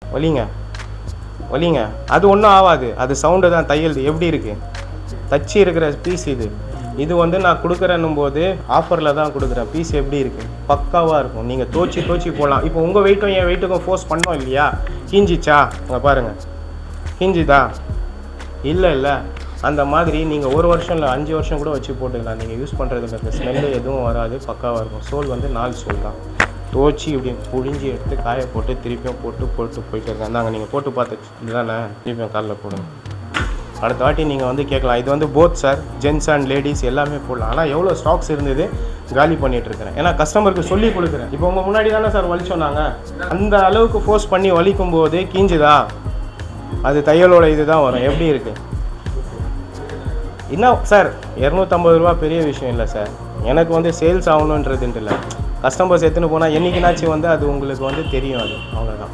வலிங்க வலிங்க அது ஒன்றும் ஆகாது அது சவுண்டு தான் தையல் எப்படி இருக்கு தச்சு இருக்கிற பீஸ் இது இது வந்து நான் கொடுக்குறேன்னும் போது ஆஃபரில் தான் கொடுக்குறேன் பீஸ் எப்படி இருக்கு பக்காவாக இருக்கும் நீங்கள் தோச்சி தோச்சி போடலாம் இப்போ உங்கள் வெயிட்டும் என் வெயிட்டுக்கும் ஃபோர்ஸ் பண்ணோம் இல்லையா கீஞ்சிச்சா அங்கே பாருங்கள் கீஞ்சிதா இல்லை இல்லை அந்த மாதிரி நீங்கள் ஒரு வருஷம் இல்லை அஞ்சு வருஷம் கூட வச்சு போட்டுக்கலாம் நீங்கள் யூஸ் பண்ணுறதுல இந்த ஸ்மெல்லு எதுவும் வராது பக்காவாக இருக்கும் சோல் வந்து நாலு சோல் தான் தோச்சி இப்படி புழிஞ்சி எடுத்து காய போட்டு திருப்பியும் போட்டு போட்டு போயிட்டு இருக்கேன் நாங்கள் நீங்கள் போட்டு பார்த்து இதுதானே திருப்பியும் காலில் போடுங்க அடுத்த வாட்டி நீங்கள் வந்து கேட்கலாம் இது வந்து போத் சார் ஜென்ஸ் அண்ட் லேடிஸ் எல்லாமே போடலாம் ஆனால் எவ்வளோ ஸ்டாக்ஸ் இருந்தது காலி பண்ணிட்டு இருக்கிறேன் ஏன்னா கஸ்டமருக்கு சொல்லி கொடுக்குறேன் இப்போ உங்கள் முன்னாடி தானே சார் வலிச்சோம் நாங்கள் அந்த அளவுக்கு ஃபோர்ஸ் பண்ணி வலிக்கும் போது கீஞ்சுதா அது தையலோட இதுதான் வரும் எப்படி இருக்கு என்ன சார் இரநூத்தம்பது ரூபா பெரிய விஷயம் இல்லை சார் எனக்கு வந்து சேல்ஸ் ஆகணுன்றதுன்ட்டு இல்லை கஸ்டமர்ஸ் எடுத்துன்னு போனால் என்றைக்குனாச்சும் வந்து அது உங்களுக்கு வந்து தெரியும் அது அவ்வளோதான்